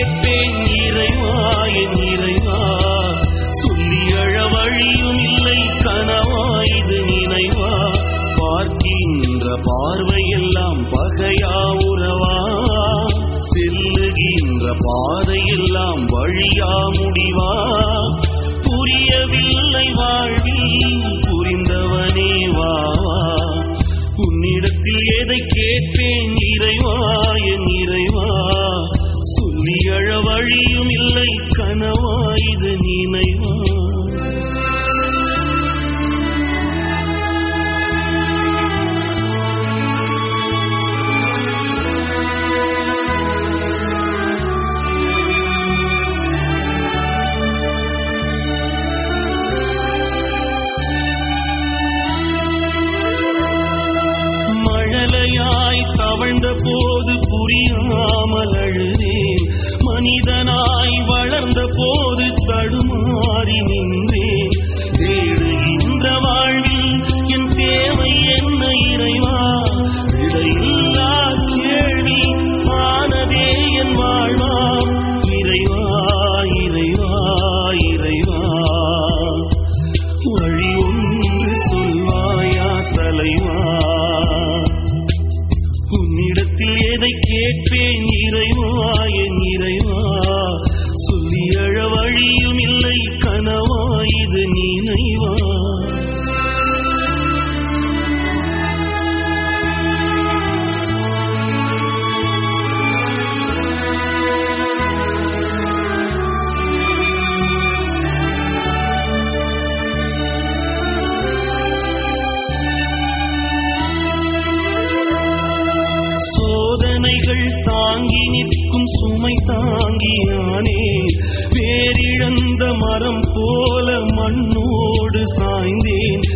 கேட்பேன் இறைவா என் இறைவா சொல்லி அழ வழியும் இல்லை கனவா இது நினைவா பார்க்கின்ற பார்வையெல்லாம் பகையா உறவா செல்லுகின்ற பாதையெல்லாம் வழியா முடிவா புரியவில்லை வாழ்வில் புரிந்தவனே வா வா. உன்னிடத்தில் எதை கேட்பேன் இறைவா என் இறைவா சொல்லி அழ வழியும் இல்லை கனவா இது நினைவா மழலையாய் தவழ்ந்த போது புரியாமல் அழுதேன் மனிதனாய் வளர்ந்த போது தடுமாறி நின்றேன் தேடுகின்ற வாழ்வில் என் தேவை என்ன இறைவா விடையில்லாத கேள்வி ஆனதே என் வாழ்வா இறைவா இறைவா இறைவா வழி ஒன்று சொல்வாயா தலைவா உன்னிடத்தில் எதை கேட்பேன் இறைவா என் இறைவா சொல்லி அழ வழியும் இல்லை கனவா இது நினைவா சோதனைகள் தாங்கி நிற்கும் சுமை தாங்கியானே வேரிழந்த மரம் போல மண்ணோடு சாய்ந்தேன்